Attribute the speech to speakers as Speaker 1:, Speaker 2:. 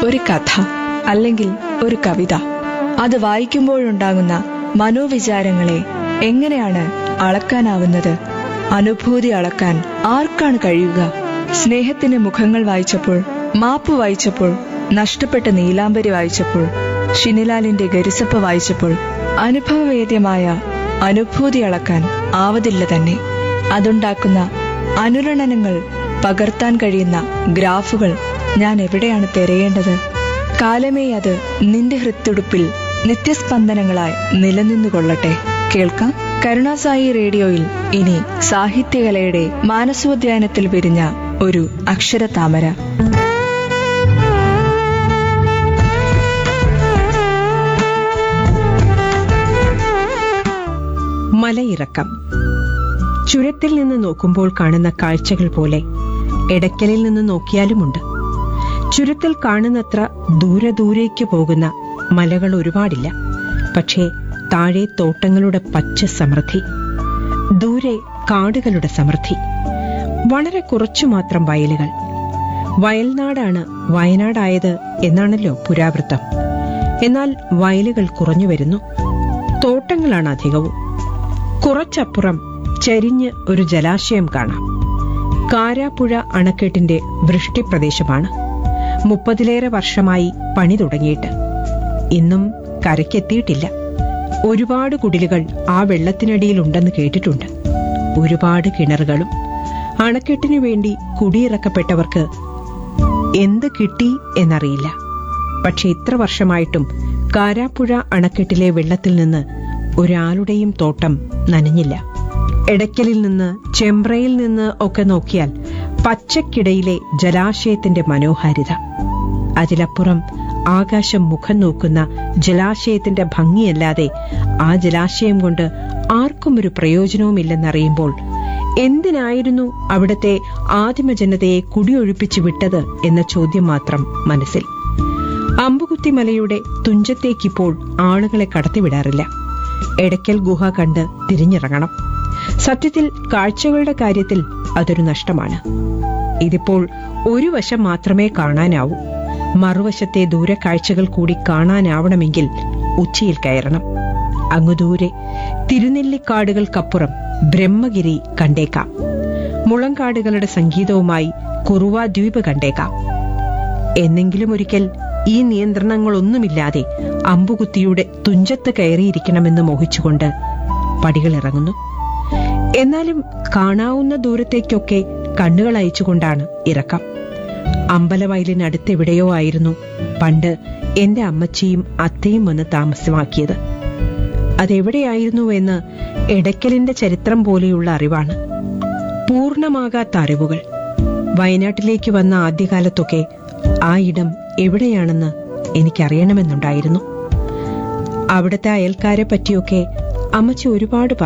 Speaker 1: ഒരു കഥ അല്ലെങ്കിൽ ഒരു കവിത അത് വായിക്കുമ്പോഴുണ്ടാകുന്ന മനോവിചാരങ്ങളെ എങ്ങനെയാണ് അളക്കാനാവുന്നത് അനുഭൂതി അളക്കാൻ ആർക്കാണ് കഴിയുക സ്നേഹത്തിന്റെ മുഖങ്ങൾ വായിച്ചപ്പോൾ മാപ്പ് വായിച്ചപ്പോൾ നഷ്ടപ്പെട്ട നീലാംബരി വായിച്ചപ്പോൾ ഷിനിലാലിന്റെ ഗരിസപ്പ വായിച്ചപ്പോൾ അനുഭവവേദ്യമായ അനുഭൂതി അളക്കാൻ ആവതില്ല തന്നെ അതുണ്ടാക്കുന്ന അനുരണനങ്ങൾ പകർത്താൻ കഴിയുന്ന ഗ്രാഫുകൾ ഞാൻ എവിടെയാണ് തിരയേണ്ടത് കാലമേ അത് നിന്റെ ഹൃത്തുടുപ്പിൽ നിത്യസ്പന്ദനങ്ങളായി നിലനിന്നുകൊള്ളട്ടെ കേൾക്കാം കരുണാസായി റേഡിയോയിൽ ഇനി സാഹിത്യകലയുടെ മാനസോദ്യാനത്തിൽ വിരിഞ്ഞ ഒരു അക്ഷരതാമര
Speaker 2: മലയിറക്കം ചുരത്തിൽ നിന്ന് നോക്കുമ്പോൾ കാണുന്ന കാഴ്ചകൾ പോലെ എടയ്ക്കലിൽ നിന്ന് നോക്കിയാലുമുണ്ട് ചുരത്തിൽ കാണുന്നത്ര ദൂരെ ദൂരേക്ക് പോകുന്ന മലകൾ ഒരുപാടില്ല പക്ഷേ താഴെ തോട്ടങ്ങളുടെ പച്ച സമൃദ്ധി ദൂരെ കാടുകളുടെ സമൃദ്ധി വളരെ കുറച്ചു മാത്രം വയലുകൾ വയൽനാടാണ് വയനാടായത് എന്നാണല്ലോ പുരാവൃത്തം എന്നാൽ വയലുകൾ കുറഞ്ഞു വരുന്നു തോട്ടങ്ങളാണ് അധികവും കുറച്ചപ്പുറം ചരിഞ്ഞ് ഒരു ജലാശയം കാണാം കാരാപ്പുഴ അണക്കെട്ടിന്റെ വൃഷ്ടിപ്രദേശമാണ് മുപ്പതിലേറെ വർഷമായി പണി തുടങ്ങിയിട്ട് ഇന്നും കരയ്ക്കെത്തിയിട്ടില്ല ഒരുപാട് കുടിലുകൾ ആ വെള്ളത്തിനടിയിലുണ്ടെന്ന് കേട്ടിട്ടുണ്ട് ഒരുപാട് കിണറുകളും അണക്കെട്ടിനു വേണ്ടി കുടിയിറക്കപ്പെട്ടവർക്ക് എന്ത് കിട്ടി എന്നറിയില്ല പക്ഷെ ഇത്ര വർഷമായിട്ടും കാരാപ്പുഴ അണക്കെട്ടിലെ വെള്ളത്തിൽ നിന്ന് ഒരാളുടെയും തോട്ടം നനഞ്ഞില്ല എടയ്ക്കലിൽ നിന്ന് ചെമ്പ്രയിൽ നിന്ന് ഒക്കെ നോക്കിയാൽ പച്ചക്കിടയിലെ ജലാശയത്തിന്റെ മനോഹാരിത അതിലപ്പുറം ആകാശം മുഖം നോക്കുന്ന ജലാശയത്തിന്റെ ഭംഗിയല്ലാതെ ആ ജലാശയം കൊണ്ട് ആർക്കും ഒരു പ്രയോജനവുമില്ലെന്നറിയുമ്പോൾ എന്തിനായിരുന്നു അവിടത്തെ ആദിമജനതയെ കുടിയൊഴിപ്പിച്ചു വിട്ടത് എന്ന ചോദ്യം മാത്രം മനസ്സിൽ അമ്പുകുത്തിമലയുടെ തുഞ്ചത്തേക്കിപ്പോൾ ആളുകളെ കടത്തിവിടാറില്ല എടയ്ക്കൽ ഗുഹ കണ്ട് തിരിഞ്ഞിറങ്ങണം സത്യത്തിൽ കാഴ്ചകളുടെ കാര്യത്തിൽ അതൊരു നഷ്ടമാണ് ഇതിപ്പോൾ ഒരു വശം മാത്രമേ കാണാനാവൂ മറുവശത്തെ ദൂരക്കാഴ്ചകൾ കൂടി കാണാനാവണമെങ്കിൽ ഉച്ചയിൽ കയറണം അങ്ങു ദൂരെ തിരുനെല്ലിക്കാടുകൾക്കപ്പുറം ബ്രഹ്മഗിരി കണ്ടേക്കാം മുളങ്കാടുകളുടെ സംഗീതവുമായി കുറുവ ദ്വീപ് കണ്ടേക്കാം എന്നെങ്കിലും ഒരിക്കൽ ഈ നിയന്ത്രണങ്ങളൊന്നുമില്ലാതെ അമ്പുകുത്തിയുടെ തുഞ്ചത്ത് കയറിയിരിക്കണമെന്ന് മോഹിച്ചുകൊണ്ട് പടികൾ ഇറങ്ങുന്നു എന്നാലും കാണാവുന്ന ദൂരത്തേക്കൊക്കെ കണ്ണുകൾ അയച്ചുകൊണ്ടാണ് ഇറക്കം അമ്പലവയലിനടുത്തെവിടെയോ ആയിരുന്നു പണ്ട് എന്റെ അമ്മച്ചിയും അത്തയും വന്ന് താമസമാക്കിയത് അതെവിടെയായിരുന്നു എന്ന് എടയ്ക്കലിന്റെ ചരിത്രം പോലെയുള്ള അറിവാണ് പൂർണ്ണമാകാത്ത അറിവുകൾ വയനാട്ടിലേക്ക് വന്ന ആദ്യകാലത്തൊക്കെ ആ ഇടം എവിടെയാണെന്ന് എനിക്കറിയണമെന്നുണ്ടായിരുന്നു അവിടുത്തെ അയൽക്കാരെ പറ്റിയൊക്കെ അമ്മച്ചി ഒരുപാട്